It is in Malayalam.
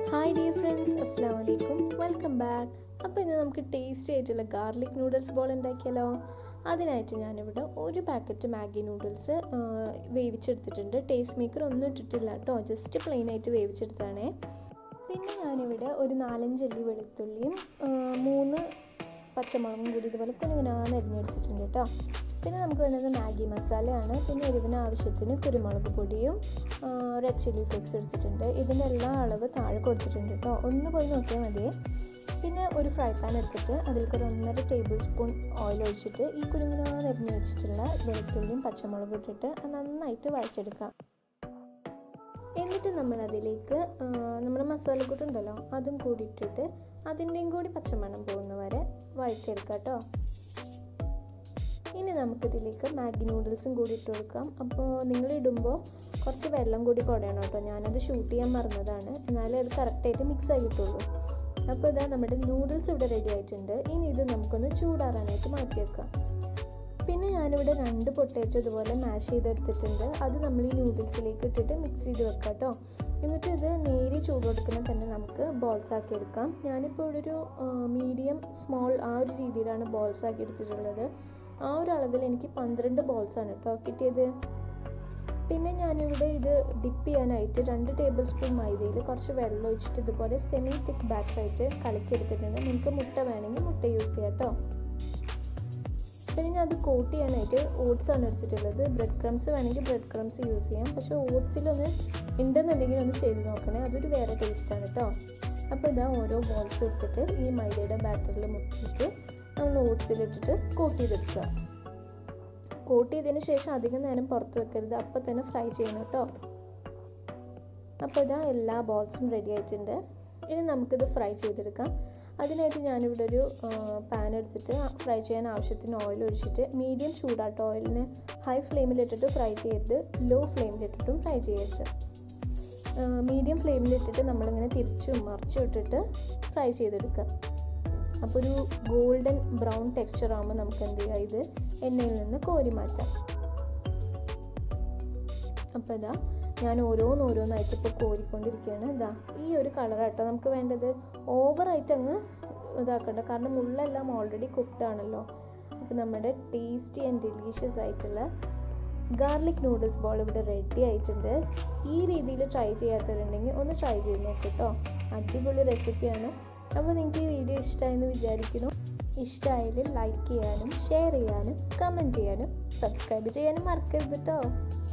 ഹായ് ഡിയർ ഫ്രണ്ട്സ് അസ്സാം വലൈക്കും വെൽക്കം ബാക്ക് അപ്പോൾ ഇന്ന് നമുക്ക് ടേസ്റ്റി ആയിട്ടുള്ള ഗാർലിക് നൂഡിൽസ് ബോൾ ഉണ്ടാക്കിയാലോ അതിനായിട്ട് ഞാനിവിടെ ഒരു പാക്കറ്റ് മാഗി നൂഡിൽസ് വേവിച്ചെടുത്തിട്ടുണ്ട് ടേസ്റ്റ് മേക്കർ ഒന്നും ഇട്ടിട്ടില്ല കേട്ടോ ജസ്റ്റ് പ്ലെയിൻ ആയിട്ട് വേവിച്ചെടുത്താണേ പിന്നെ ഞാനിവിടെ ഒരു നാലഞ്ചല്ലി വെളുത്തുള്ളിയും ആ, മൂന്ന് പച്ചമുളകും കൂടി ഇതുപോലെ കുനുകുനാന്ന് അരിഞ്ഞെടുത്തിട്ടുണ്ട് കേട്ടോ പിന്നെ നമുക്ക് വേണ്ടത് മാഗി മസാലയാണ് പിന്നെ എരിവിന് ആവശ്യത്തിന് കുരുമുളക് പൊടിയും റെഡ് ചില്ലി ഫ്ലേക്സ് എടുത്തിട്ടുണ്ട് ഇതിൻ്റെ എല്ലാ അളവ് താഴെ കൊടുത്തിട്ടുണ്ട് കേട്ടോ ഒന്ന് പോയി നോക്കിയാൽ മതി പിന്നെ ഒരു ഫ്രൈ പാൻ എടുത്തിട്ട് അതിലേക്ക് ഒരു ഒന്നര ടേബിൾ സ്പൂൺ ഓയിൽ ഒഴിച്ചിട്ട് ഈ കുരുങ്ങുനാന്ന് അരിഞ്ഞ് വെച്ചിട്ടുള്ള വെളുത്തുള്ളിയും പച്ചമുളകും ഇട്ടിട്ട് അത് നന്നായിട്ട് വഴറ്റെടുക്കാം എന്നിട്ട് നമ്മൾ അതിലേക്ക് നമ്മുടെ മസാലക്കൂട്ടുണ്ടല്ലോ അതും കൂടി ഇട്ടിട്ട് അതിൻ്റെയും കൂടി പച്ചമണം പോകുന്ന വരെ വഴറ്റിയെടുക്കാം കേട്ടോ ഇനി നമുക്കിതിലേക്ക് മാഗി നൂഡിൽസും കൂടി ഇട്ട് കൊടുക്കാം അപ്പോൾ നിങ്ങൾ ഇടുമ്പോൾ കുറച്ച് വെള്ളം കൂടി കുടയണം കേട്ടോ ഞാനത് ഷൂട്ട് ചെയ്യാൻ മറന്നതാണ് എന്നാലേ അത് കറക്റ്റായിട്ട് മിക്സ് ആയി കിട്ടുള്ളൂ അപ്പോൾ ഇതാ നമ്മുടെ നൂഡിൽസ് ഇവിടെ റെഡി ആയിട്ടുണ്ട് ഇനി ഇത് നമുക്കൊന്ന് ചൂടാറാനായിട്ട് മാറ്റി വെക്കാം പിന്നെ ഞാനിവിടെ രണ്ട് പൊട്ടേറ്റോ ഇതുപോലെ മാഷ് ചെയ്തെടുത്തിട്ടുണ്ട് അത് നമ്മൾ ഈ നൂഡിൽസിലേക്ക് ഇട്ടിട്ട് മിക്സ് ചെയ്ത് വെക്കാം കേട്ടോ എന്നിട്ട് ഇത് നേരി ചൂട് കൊടുക്കുന്ന തന്നെ നമുക്ക് ബോൾസ് ആക്കി എടുക്കാം ഞാനിപ്പോൾ ഇവിടെ ഒരു മീഡിയം സ്മോൾ ആ ഒരു രീതിയിലാണ് ബോൾസ് ആക്കി എടുത്തിട്ടുള്ളത് ആ ഒരു അളവിൽ എനിക്ക് പന്ത്രണ്ട് ബോൾസ് ആണ് കേട്ടോ കിട്ടിയത് പിന്നെ ഞാനിവിടെ ഇത് ഡിപ്പ് ചെയ്യാനായിട്ട് രണ്ട് ടേബിൾ സ്പൂൺ മൈദയിൽ കുറച്ച് വെള്ളം ഒഴിച്ചിട്ട് ഇതുപോലെ സെമി തിക്ക് ബാറ്റർ ആയിട്ട് കലക്കി എടുത്തിട്ടുണ്ട് നിങ്ങൾക്ക് മുട്ട വേണമെങ്കിൽ മുട്ട യൂസ് ചെയ്യാം കേട്ടോ പിന്നെ ഞാൻ അത് കോട്ട് ചെയ്യാനായിട്ട് ഓട്സ് ആണ് എടുത്തിട്ടുള്ളത് ബ്രെഡ് ക്രംസ് വേണമെങ്കിൽ ബ്രെഡ് ക്രംസ് യൂസ് ചെയ്യാം പക്ഷെ ഓട്സിലൊന്ന് ഉണ്ടെന്നുണ്ടെങ്കിൽ ഒന്ന് ചെയ്ത് നോക്കണേ അതൊരു വേറെ ടേസ്റ്റാണ് കേട്ടോ അപ്പോൾ ഇതാ ഓരോ ബോൾസ് എടുത്തിട്ട് ഈ മൈദയുടെ ബാറ്ററിൽ മുക്കിയിട്ട് നമ്മൾ ഓട്സിലിട്ടിട്ട് കോട്ട് ചെയ്തെടുക്കുക കോട്ട് ചെയ്തതിന് ശേഷം അധികം നേരം പുറത്ത് വെക്കരുത് അപ്പോൾ തന്നെ ഫ്രൈ ചെയ്യണം കേട്ടോ അപ്പോൾ ഇതാ എല്ലാ ബോൾസും റെഡി ആയിട്ടുണ്ട് ഇനി നമുക്കിത് ഫ്രൈ ചെയ്തെടുക്കാം അതിനായിട്ട് ഞാനിവിടെ ഒരു പാൻ എടുത്തിട്ട് ഫ്രൈ ചെയ്യാൻ ആവശ്യത്തിന് ഓയിൽ ഒഴിച്ചിട്ട് മീഡിയം ചൂടാട്ടോ ഓയിലിന് ഹൈ ഫ്ലെയിമിലിട്ടിട്ട് ഫ്രൈ ചെയ്യരുത് ലോ ഫ്ലെയിമിലിട്ടിട്ടും ഫ്രൈ ചെയ്യരുത് മീഡിയം ഫ്ലെയിമിലിട്ടിട്ട് നമ്മളിങ്ങനെ തിരിച്ചും മറിച്ചും ഇട്ടിട്ട് ഫ്രൈ ചെയ്തെടുക്കുക അപ്പോൾ ഒരു ഗോൾഡൻ ബ്രൗൺ ടെക്സ്ചർ ആകുമ്പോൾ നമുക്ക് എന്ത് ചെയ്യാം ഇത് എണ്ണയിൽ നിന്ന് കോരി മാറ്റാം അപ്പോൾ ഇതാ ഞാൻ ഓരോന്നോരോന്നായിട്ട് ഇപ്പോൾ കോരിക്കൊണ്ടിരിക്കുകയാണ് ഇതാ ഈ ഒരു കളറാട്ടോ നമുക്ക് വേണ്ടത് ഓവറായിട്ട് അങ്ങ് ഇതാക്കണ്ട കാരണം മുള്ളെല്ലാം ഓൾറെഡി കുക്ക്ഡ് ആണല്ലോ അപ്പോൾ നമ്മുടെ ടേസ്റ്റി ആൻഡ് ഡെലീഷ്യസ് ആയിട്ടുള്ള ഗാർലിക് നൂഡിൽസ് ബോൾ ഇവിടെ റെഡി ആയിട്ടുണ്ട് ഈ രീതിയിൽ ട്രൈ ചെയ്യാത്തവരുണ്ടെങ്കിൽ ഒന്ന് ട്രൈ ചെയ്ത് നോക്കൂ കേട്ടോ അടിപൊളി റെസിപ്പിയാണ് അപ്പോൾ നിങ്ങൾക്ക് ഈ വീഡിയോ ഇഷ്ടമായെന്ന് വിചാരിക്കുന്നു ഇഷ്ടമായാൽ ലൈക്ക് ചെയ്യാനും ഷെയർ ചെയ്യാനും കമൻറ്റ് ചെയ്യാനും സബ്സ്ക്രൈബ് ചെയ്യാനും മറക്കരുത് കേട്ടോ